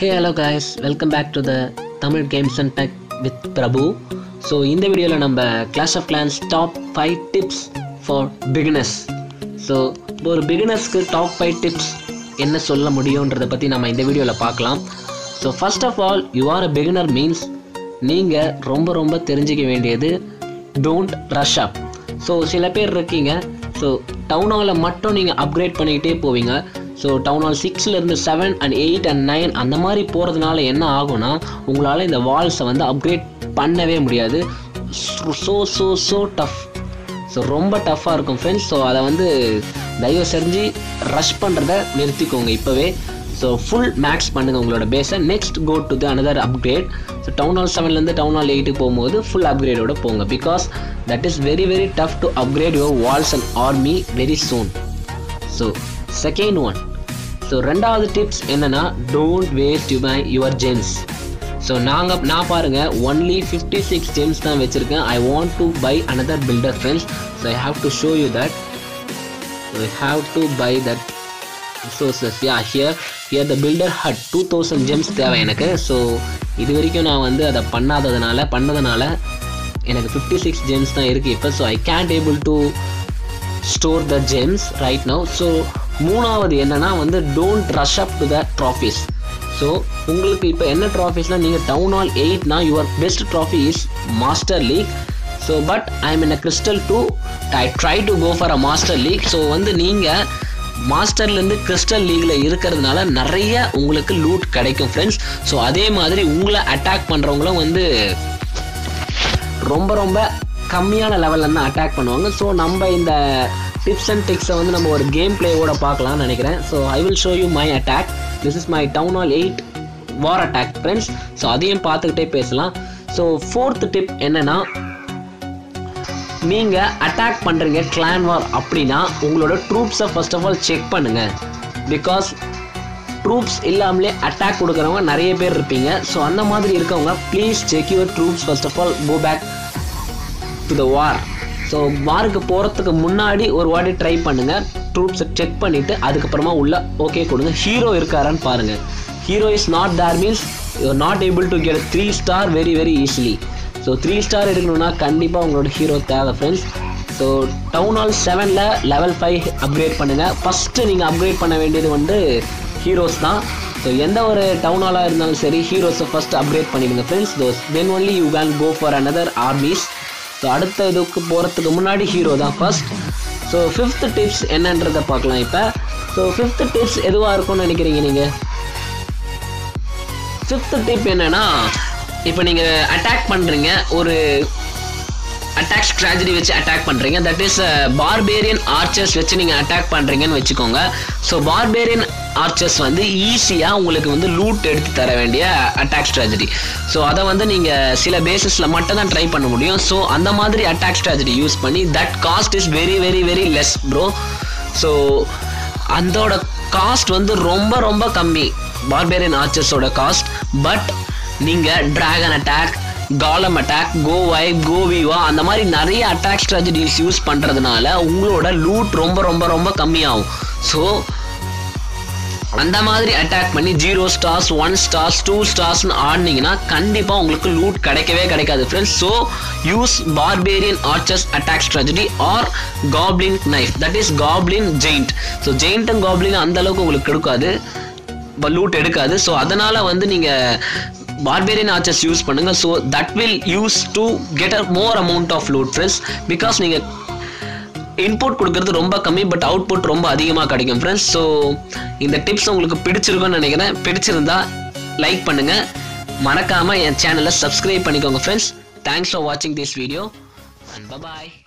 hey hello guys welcome back to the Tamil games and tech with Prabhu so இந்த வீடியோவில் நம்ம clash of clans top five tips for beginners so ஒரு பிகினர்ஸ்க்கு top five tips என்ன சொல்ல முடியுன்றதை பற்றி நம்ம இந்த வீடியோவில் பார்க்கலாம் so first of all you are a beginner means நீங்கள் ரொம்ப ரொம்ப தெரிஞ்சிக்க வேண்டியது டோன்ட் ரஷ் அப் ஸோ சில பேர் இருக்கீங்க ஸோ டவுன் ஹாலில் மட்டும் நீங்கள் அப்கிரேட் பண்ணிக்கிட்டே போவீங்க ஸோ டவுன் ஹால் சிக்ஸ்லேருந்து seven and eight and nine அந்த மாதிரி போகிறதுனால என்ன ஆகும்னா உங்களால் இந்த வால்ஸை வந்து அப்கிரேட் பண்ணவே முடியாது so so so tough so ரொம்ப டஃப்பாக இருக்கும் ஃப்ரெண்ட்ஸ் ஸோ அதை வந்து தயவு செஞ்சு ரஷ் பண்ணுறத நிறுத்திக்கோங்க இப்போவே ஸோ ஃபுல் மேக்ஸ் பண்ணுங்கள் உங்களோட பேஸை next go to the another upgrade so town hall செவன்லேருந்து டவுன் ஹால் எயிட்டுக்கு போகும்போது ஃபுல் அப்கிரேடோட போங்க because that is very very tough to upgrade your walls and army very soon so second one so ரெண்டாவது tips என்னன்னா don't waste you my your gems so நாங்கள் நான் பாருங்கள் ஒன்லி ஃபிஃப்டி சிக்ஸ் ஜெம்ஸ் தான் வச்சுருக்கேன் I want to buy another builder friends so I have to show you that I have to buy that resources yeah here here the builder hut two thousand gems தேவை எனக்கு so இது வரைக்கும் நான் வந்து அதை பண்ணாததுனால பண்ணதுனால எனக்கு ஃபிஃப்டி சிக்ஸ் ஜெம்ஸ் தான் இருக்குது இப்போ so I can't able to store the gems right now so மூணாவது என்னன்னா வந்து don't rush up to the trophies so உங்களுக்கு இப்போ என்ன ட்ராஃபிஸ்னால் நீங்கள் டவுன் ஹால் எயிட்னா your best trophy is master league so but I am in a crystal two I try to go for a master league so வந்து நீங்கள் மாஸ்டர்லேருந்து crystal லீக்ல இருக்கிறதுனால நிறைய உங்களுக்கு லூட் கிடைக்கும் ஃப்ரெண்ட்ஸ் ஸோ அதே மாதிரி உங்களை அட்டாக் பண்ணுறவங்களும் வந்து ரொம்ப ரொம்ப கம்மியான லெவலில் தான் அட்டாக் பண்ணுவாங்க ஸோ நம்ம இந்த டிப்ஸ் அண்ட் டிக்ஸை வந்து நம்ம ஒரு கேம் பிளேவோட பார்க்கலாம்னு நினைக்கிறேன் so I will show you my attack this is my town hall eight war attack friends so அதையும் பார்த்துக்கிட்டே பேசலாம் ஸோ ஃபோர்த் டிப் என்னன்னா நீங்கள் அட்டாக் பண்ணுறீங்க கிளான் வார் அப்படின்னா உங்களோட ட்ரூப்ஸை ஃபர்ஸ்ட் ஆஃப் ஆல் செக் பண்ணுங்கள் பிகாஸ் ட்ரூப்ஸ் இல்லாமலே அட்டாக் கொடுக்குறவங்க நிறைய பேர் இருப்பீங்க ஸோ அந்த மாதிரி இருக்கவங்க please check your troops first of all go back to the war so வாருக்கு போகிறதுக்கு முன்னாடி ஒரு வாட்டி ட்ரை பண்ணுங்கள் ட்ரூப்ஸை செக் பண்ணிவிட்டு அதுக்கப்புறமா உள்ள ஓகே கொடுங்க ஹீரோ இருக்காரான்னு பாருங்கள் hero is not there means you're not able to get three star very very easily so three star எடுக்கணும்னா கண்டிப்பாக உங்களோட ஹீரோ தேவை ஃப்ரெண்ட்ஸ் ஸோ டவுன் ஹால் செவனில் லெவல் ஃபைவ் அப்கிரேட் பண்ணுங்கள் ஃபஸ்ட்டு நீங்கள் அப்கிரேட் பண்ண வேண்டியது வந்து ஹீரோஸ் தான் ஸோ எந்த ஒரு டவுன் ஹாலாக இருந்தாலும் சரி ஹீரோஸை ஃபஸ்ட்டு அப்கிரேட் பண்ணிடுங்க friends those then only you can go for another armies so அடுத்த இதுக்கு போகிறதுக்கு முன்னாடி ஹீரோ தான் ஃபர்ஸ்ட் ஸோ ஃபிஃப்த் டிப்ஸ் என்னன்றதை பார்க்கலாம் இப்போ ஸோ ஃபிஃப்த் டிப்ஸ் எதுவாக இருக்கும்னு நினைக்கிறீங்க நீங்கள் ஃபிஃப்த் டிப் என்னன்னா இப்போ நீங்கள் அட்டாக் பண்ணுறீங்க ஒரு அட்டாக் ஸ்ட்ராட்டஜி வச்சு அட்டாக் பண்ணுறீங்க தட் இஸ் பார்பேரியன் ஆர்ச்சர்ஸ் வச்சு நீங்கள் அட்டாக் பண்ணுறீங்கன்னு வச்சுக்கோங்க ஸோ பார்பேரியன் ஆர்ச்சர்ஸ் வந்து ஈஸியாக உங்களுக்கு வந்து லூட் எடுத்து தர வேண்டிய அட்டாக் ஸ்ட்ராட்டஜி ஸோ அதை வந்து நீங்கள் சில பேசிஸில் மட்டும் தான் ட்ரை பண்ண முடியும் ஸோ அந்த மாதிரி அட்டாக் ஸ்ட்ராட்டஜி யூஸ் பண்ணி that cost is very very very less bro so அதோட காஸ்ட் வந்து ரொம்ப ரொம்ப கம்மி பார்பேரியன் ஆர்ச்சர்ஸோட காஸ்ட் பட் நீங்கள் ட்ராகன் அட்டாக் காலம் attack go wipe go viva அந்த மாதிரி நிறைய அட்டாக் ஸ்ட்ராட்டஜிஸ் யூஸ் பண்ணுறதுனால உங்களோட லூட் ரொம்ப ரொம்ப ரொம்ப கம்மியாகும் ஸோ அந்த மாதிரி அட்டாக் பண்ணி zero stars one stars two ஸ்டார்ஸ்னு ஆடினீங்கன்னா கண்டிப்பாக உங்களுக்கு லூட் கிடைக்கவே கிடைக்காது friends so use barbarian archers attack strategy or goblin knife that is goblin giant so giant and goblin அந்த அளவுக்கு உங்களுக்கு கொடுக்காது லூட் எடுக்காது ஸோ அதனால் வந்து நீங்கள் பார்பேரியன் ஆர்ச்சர்ஸ் யூஸ் பண்ணுங்கள் so that will use to get a more amount of loot friends because நீங்கள் இன்புட் கொடுக்கறது ரொம்ப கம்மி பட் அவுட்புட் ரொம்ப அதிகமாக கிடைக்கும் ஃப்ரெண்ட்ஸ் ஸோ இந்த டிப்ஸ் உங்களுக்கு பிடிச்சிருக்கும்னு நினைக்கிறேன் பிடிச்சிருந்தா லைக் பண்ணுங்கள் மறக்காமல் என் சேனலை சப்ஸ்கிரைப் பண்ணிக்கோங்க ஃப்ரெண்ட்ஸ் தேங்க்ஸ் ஃபார் வாட்சிங் திஸ் வீடியோ அண்ட் பபாய்